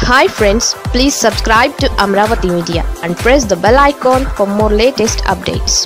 hi friends please subscribe to Amaravati media and press the bell icon for more latest updates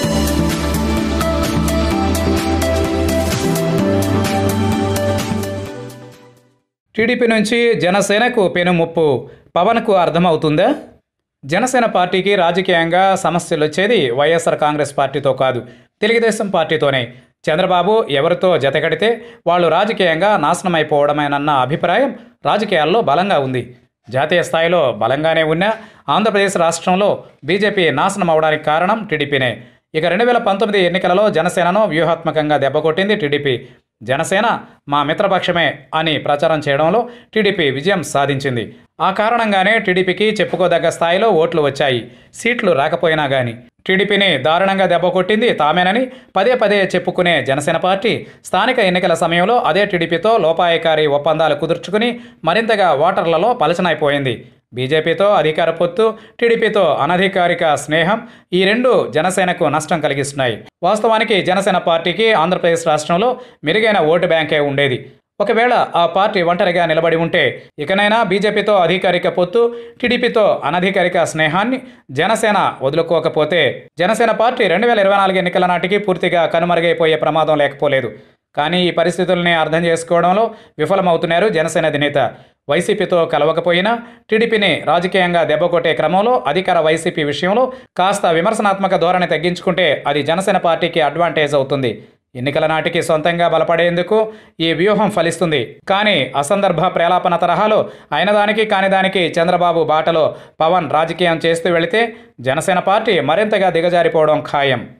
TDP నుంచి జనసేనకు పెనుముప్పు పవన్కు అర్థమవుతుందా జనసేన పార్టీకి రాజకీయంగా సమస్యలు వచ్చేది వైఎస్ఆర్ కాంగ్రెస్ పార్టీతో కాదు తెలుగుదేశం పార్టీతోనే చంద్రబాబు ఎవరితో జతకడితే వాళ్ళు రాజకీయంగా నాశనమైపోవడమేనన్న అభిప్రాయం రాజకీయాల్లో బలంగా ఉంది జాతీయ స్థాయిలో బలంగానే ఉన్నా ఆంధ్రప్రదేశ్ రాష్ట్రంలో బీజేపీ నాశనం అవడానికి కారణం టీడీపీనే ఇక రెండు వేల పంతొమ్మిది ఎన్నికలలో జనసేనను వ్యూహాత్మకంగా దెబ్బకొట్టింది టీడీపీ జనసేన మా మిత్రపక్షమే అని ప్రచారం చేయడంలో టీడీపీ విజయం సాధించింది ఆ కారణంగానే టీడీపీకి చెప్పుకోదగ్గ స్థాయిలో ఓట్లు వచ్చాయి సీట్లు రాకపోయినా కానీ టీడీపీని దారుణంగా దెబ్బకొట్టింది తామేనని పదే పదే చెప్పుకునే జనసేన పార్టీ స్థానిక ఎన్నికల సమయంలో అదే టీడీపీతో లోపాయకారి ఒప్పందాలు కుదుర్చుకుని మరింతగా ఓటర్లలో పలచనైపోయింది బీజేపీతో అధికార పొత్తు టీడీపీతో అనధికారిక స్నేహం ఈ రెండు జనసేనకు నష్టం కలిగిస్తున్నాయి వాస్తవానికి జనసేన పార్టీకి ఆంధ్రప్రదేశ్ రాష్ట్రంలో మెరుగైన ఓటు బ్యాంకే ఉండేది ఒకవేళ ఆ పార్టీ ఒంటరిగా నిలబడి ఉంటే ఇకనైనా బీజేపీతో అధికారిక పొత్తు టీడీపీతో అనధికారిక స్నేహాన్ని జనసేన వదులుకోకపోతే జనసేన పార్టీ రెండు వేల ఇరవై నాలుగు ఎన్నికల నాటికి పూర్తిగా కనుమరుగైపోయే ప్రమాదం లేకపోలేదు కానీ ఈ పరిస్థితుల్ని అర్థం చేసుకోవడంలో విఫలమవుతున్నారు జనసేన అధినేత వైసీపీతో కలవకపోయినా టీడీపీని రాజకీయంగా దెబ్బకొట్టే క్రమంలో అధికార వైసీపీ విషయంలో కాస్త విమర్శనాత్మక ధోరణి తగ్గించుకుంటే అది జనసేన పార్టీకి అడ్వాంటేజ్ అవుతుంది ఎన్నికల నాటికి సొంతంగా బలపడేందుకు ఈ వ్యూహం ఫలిస్తుంది కానీ అసందర్భ ప్రేలాపన తరహాలో అయిన దానికి కాని దానికి చంద్రబాబు బాటలో పవన్ రాజకీయం చేస్తూ వెళితే జనసేన పార్టీ మరింతగా దిగజారిపోవడం ఖాయం